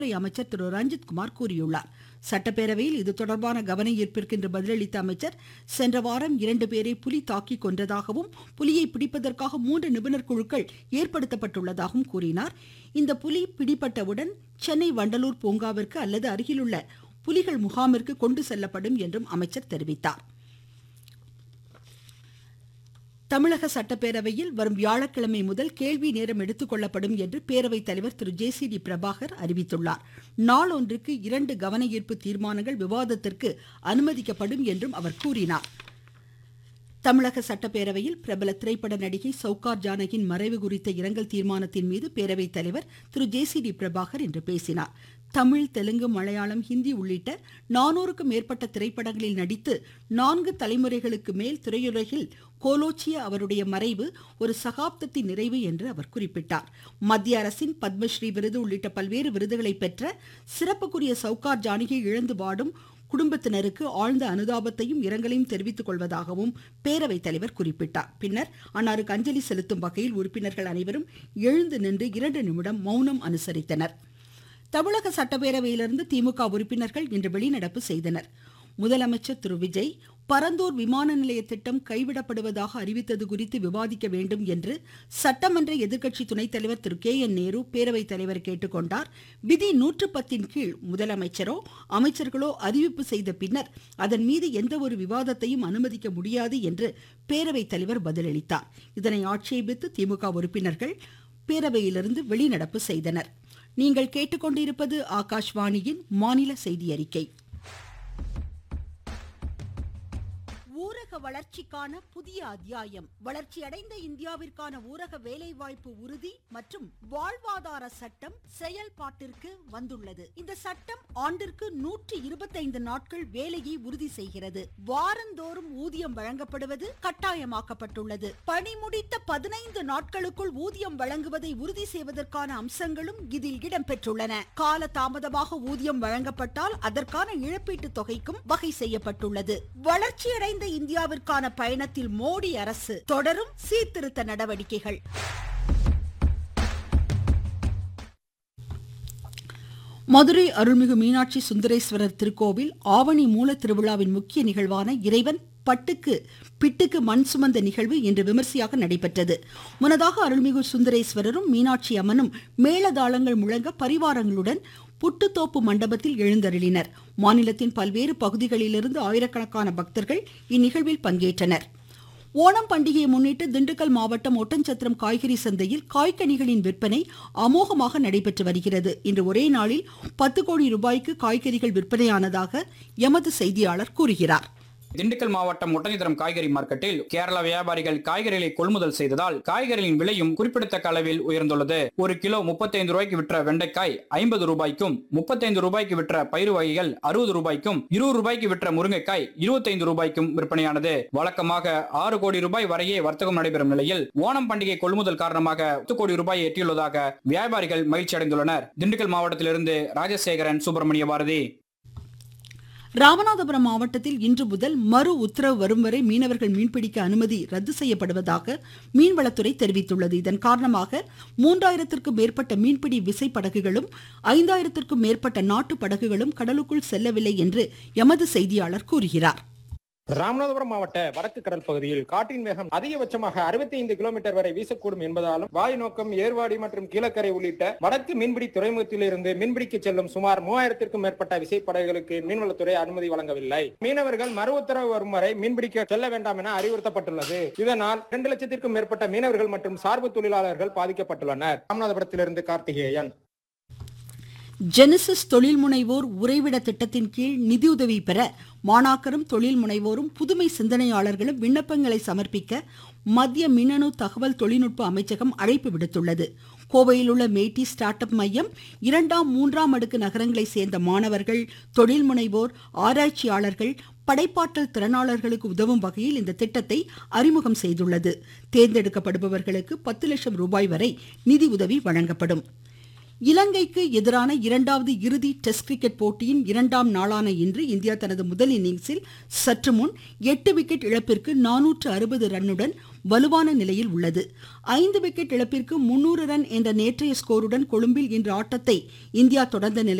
துறை அமைச்சர் திரு ரஞ்சித் குமார் கூறியுள்ளார் சட்டப்பேரவையில் இது தொடர்பான கவன ஈர்ப்பிற்கு இன்று பதிலளித்த அமைச்சர் சென்ற வாரம் இரண்டு பேரை புலி தாக்கி கொன்றதாகவும் புலியை பிடிப்பதற்காக மூன்று நிபுணர் குழுக்கள் ஏற்படுத்தப்பட்டுள்ளதாகவும் கூறினார் இந்த புலி பிடிபட்டவுடன் சென்னை வண்டலூர் பூங்காவிற்கு அல்லது அருகிலுள்ள புலிகள் முகாமிற்கு கொண்டு செல்லப்படும் என்றும் அமைச்சர் தெரிவித்தார் தமிழக சட்டப்பேரவையில் வரும் வியாழக்கிழமை முதல் கேள்வி நேரம் எடுத்துக்கொள்ளப்படும் என்று பேரவைத் தலைவர் Thiru J C D Prabhakar அறிவித்துள்ளார் நாளொன்றுக்கு இரண்டு கவன ஈர்ப்பு தீர்மானங்கள் விவாதத்திற்கு அனுமதிக்கப்படும் என்றும் அவர் கூறினார் தமிழக சட்டப்பேரவையில் பிரபல திரைப்பட நடிகை சவுகார் ஜானகியின் மறைவு குறித்த இரங்கல் தீர்மானத்தின் மீது பேரவைத் தலைவர் Thiru J C D Prabhakar இன்று பேசினார் தமிழ் தெலுங்கு மலையாளம் ஹிந்தி உள்ளிட்ட நானூறுக்கும் மேற்பட்ட திரைப்படங்களில் நடித்து நான்கு தலைமுறைகளுக்கு மேல் திரையுலகில் கோலோச்சிய அவருடைய மறைவு ஒரு சகாப்தத்தின் நிறைவு என்று அவர் குறிப்பிட்டார் மத்திய அரசின் பத்மஸ்ரீ விருது உள்ளிட்ட பல்வேறு விருதுகளை பெற்ற சிறப்புக்குரிய சவுகார் ஜானகியை இழந்து வாடும் குடும்பத்தினருக்கு ஆழ்ந்த அனுதாபத்தையும் இரங்கலையும் தெரிவித்துக் கொள்வதாகவும் பேரவைத் தலைவர் குறிப்பிட்டார் பின்னர் அன்னாருக்கு அஞ்சலி செலுத்தும் வகையில் உறுப்பினர்கள் அனைவரும் எழுந்து நின்று இரண்டு நிமிடம் மௌனம் அனுசரித்தனர் தமிழக சட்டப்பேரவையிலிருந்து திமுக உறுப்பினர்கள் இன்று வெளிநடப்பு செய்தனர் முதலமைச்சர் திரு விஜய் பரந்தூர் விமான நிலைய திட்டம் கைவிடப்படுவதாக அறிவித்தது குறித்து விவாதிக்க வேண்டும் என்று சட்டமன்ற எதிர்க்கட்சி துணைத் தலைவர் திரு கே என் நேரு பேரவைத் தலைவர் கேட்டுக்கொண்டார் விதி நூற்று பத்தின் கீழ் முதலமைச்சரோ அமைச்சர்களோ அறிவிப்பு செய்த பின்னர் அதன் மீது எந்த ஒரு விவாதத்தையும் அனுமதிக்க முடியாது என்று பேரவைத் தலைவர் பதிலளித்தார் இதனை ஆட்சேபித்து திமுக உறுப்பினர்கள் பேரவையிலிருந்து வெளிநடப்பு செய்தனர் நீங்கள் கேட்டுக்கொண்டிருப்பது ஆகாஷ்வாணியின் மாநில செய்தி அறிக்கை ஊரக வளர்ச்சிக்கான புதிய அத்தியாயம் வளர்ச்சியடைந்த இந்தியாவிற்கான ஊரக வேலைவாய்ப்பு உறுதி மற்றும் வாழ்வாதார சட்டம் செயல்பாட்டிற்கு வந்துள்ளது இந்த சட்டம் ஆண்டிற்கு நூற்றி இருபத்தைந்து நாட்கள் வேலையை உறுதி செய்கிறது வாரந்தோறும் ஊதியம் வழங்கப்படுவது கட்டாயமாக்கப்பட்டுள்ளது பணி முடித்த பதினைந்து நாட்களுக்குள் ஊதியம் வழங்குவதை உறுதி செய்வதற்கான அம்சங்களும் இதில் இடம்பெற்றுள்ளன கால தாமதமாக ஊதியம் வழங்கப்பட்டால் அதற்கான இழப்பீட்டு தொகைக்கும் வகை செய்யப்பட்டுள்ளது வளர்ச்சியடைந்த இந்தியாவிற்கான பயணத்தில் மோடி அரசு தொடரும் சீர்திருத்த நடவடிக்கைகள் மதுரை அருள்மிகு மீனாட்சி சுந்தரேஸ்வரர் திருக்கோவில் ஆவணி மூல திருவிழாவின் முக்கிய நிகழ்வான இறைவன் பட்டுக்கு பிட்டுக்கு மண் சுமந்த நிகழ்வு இன்று விமர்சையாக நடைபெற்றது முன்னதாக அருள்மிகு சுந்தரேஸ்வரரும் மீனாட்சி அம்மனும் மேளதாளங்கள் முழங்க பரிவாரங்களுடன் புட்டுத்தோப்பு மண்டபத்தில் எழுந்தருளினர் மாநிலத்தின் பல்வேறு பகுதிகளிலிருந்து ஆயிரக்கணக்கான பக்தர்கள் இந்நிகழ்வில் பங்கேற்றனர் ஓணம் பண்டிகையை முன்னிட்டு திண்டுக்கல் மாவட்டம் ஒட்டஞ்சத்திரம் காய்கறி சந்தையில் காய்கனிகளின் விற்பனை அமோகமாக நடைபெற்று வருகிறது இன்று ஒரே நாளில் பத்து கோடி ரூபாய்க்கு காய்கறிகள் விற்பனையானதாக எமது செய்தியாளர் கூறுகிறார் திண்டுக்கல் மாவட்டம் ஒட்டஞ்சித்திரம் காய்கறி மார்க்கெட்டில் கேரள வியாபாரிகள் காய்கறிகளை கொள்முதல் செய்ததால் காய்கறிகளின் விலையும் குறிப்பிடத்தக்க அளவில் உயர்ந்துள்ளது ஒரு கிலோ முப்பத்தைந்து ரூபாய்க்கு விற்ற வெண்டைக்காய் ஐம்பது ரூபாய்க்கும் முப்பத்தைந்து ரூபாய்க்கு விற்ற பயிறு வகைகள் அறுபது ரூபாய்க்கும் இருபது ரூபாய்க்கு விற்ற முருங்கைக்காய் இருபத்தைந்து ரூபாய்க்கும் விற்பனையானது வழக்கமாக ஆறு கோடி ரூபாய் வரையே வர்த்தகம் நடைபெறும் நிலையில் ஓணம் பண்டிகை கொள்முதல் காரணமாக பத்து கோடி ரூபாய் எட்டியுள்ளதாக வியாபாரிகள் மகிழ்ச்சி அடைந்துள்ளனர் திண்டுக்கல் மாவட்டத்திலிருந்து ராஜசேகரன் சுப்பிரமணிய பாரதி ராமநாதபுரம் மாவட்டத்தில் இன்று முதல் மறு உத்தரவு வரும் வரை மீனவர்கள் மீன்பிடிக்க அனுமதி ரத்து செய்யப்படுவதாக மீன்வளத்துறை தெரிவித்துள்ளது இதன் காரணமாக மூன்றாயிரத்திற்கும் மேற்பட்ட மீன்பிடி விசைப்படகுகளும் ஐந்தாயிரத்திற்கும் மேற்பட்ட நாட்டு படகுகளும் கடலுக்குள் செல்லவில்லை என்று எமது செய்தியாளர் கூறுகிறார் ராமநாதபுரம் மாவட்ட வடக்கு கடல் பகுதியில் காற்றின் வேகம் அதிகபட்சமாக அறுபத்தி ஐந்து கிலோமீட்டர் வரை வீசக்கூடும் என்பதாலும் வாய் நோக்கம் ஏர்வாடி மற்றும் கீழக்கரை உள்ளிட்ட வடக்கு மீன்பிடி துறைமுகத்தில் இருந்து மீன்பிடிக்க செல்லும் சுமார் மூவாயிரத்திற்கும் மேற்பட்ட விசைப்படகுகளுக்கு மீன்வளத்துறை அனுமதி வழங்கவில்லை மீனவர்கள் மறு உத்தரவு வரும் வரை மீன்பிடிக்க செல்ல வேண்டாம் என அறிவுறுத்தப்பட்டுள்ளது இதனால் இரண்டு லட்சத்திற்கும் மேற்பட்ட மீனவர்கள் மற்றும் சார்பு தொழிலாளர்கள் பாதிக்கப்பட்டுள்ளனர் ராமநாதபுரத்திலிருந்து கார்த்திகேயன் ஜெனசிஸ் தொழில் முனைவோர் உறைவிட திட்டத்தின் கீழ் நிதியுதவி பெற மாணாக்கரும் தொழில் முனைவோரும் புதுமை சிந்தனையாளர்களும் விண்ணப்பங்களை சமர்ப்பிக்க மத்திய மின்னணு தகவல் தொழில்நுட்ப அமைச்சகம் அழைப்பு விடுத்துள்ளது கோவையில் உள்ள மேட்டி ஸ்டார்ட் அப் மையம் இரண்டாம் மூன்றாம் அடுக்கு நகரங்களை சேர்ந்த மாணவர்கள் தொழில் முனைவோர் ஆராய்ச்சியாளர்கள் படைப்பாற்றல் திறனாளர்களுக்கு உதவும் வகையில் இந்த திட்டத்தை அறிமுகம் செய்துள்ளது தேர்ந்தெடுக்கப்படுபவர்களுக்கு பத்து லட்சம் ரூபாய் வரை நிதி உதவி வழங்கப்படும் இலங்கைக்கு எதிரான இரண்டாவது இறுதி டெஸ்ட் கிரிக்கெட் போட்டியின் இரண்டாம் நாளான இன்று இந்தியா தனது முதல் இன்னிங்ஸில் சற்று முன் எட்டு விக்கெட் இழப்பிற்கு நானூற்று அறுபது ரன்னுடன் வலுவான நிலையில் உள்ளது ஐந்து விக்கெட் இழப்பிற்கு முன்னூறு ரன் என்ற நேற்றைய ஸ்கோருடன் கொழும்பில் இன்று ஆட்டத்தை இந்தியா தொடர்ந்த நிலையில்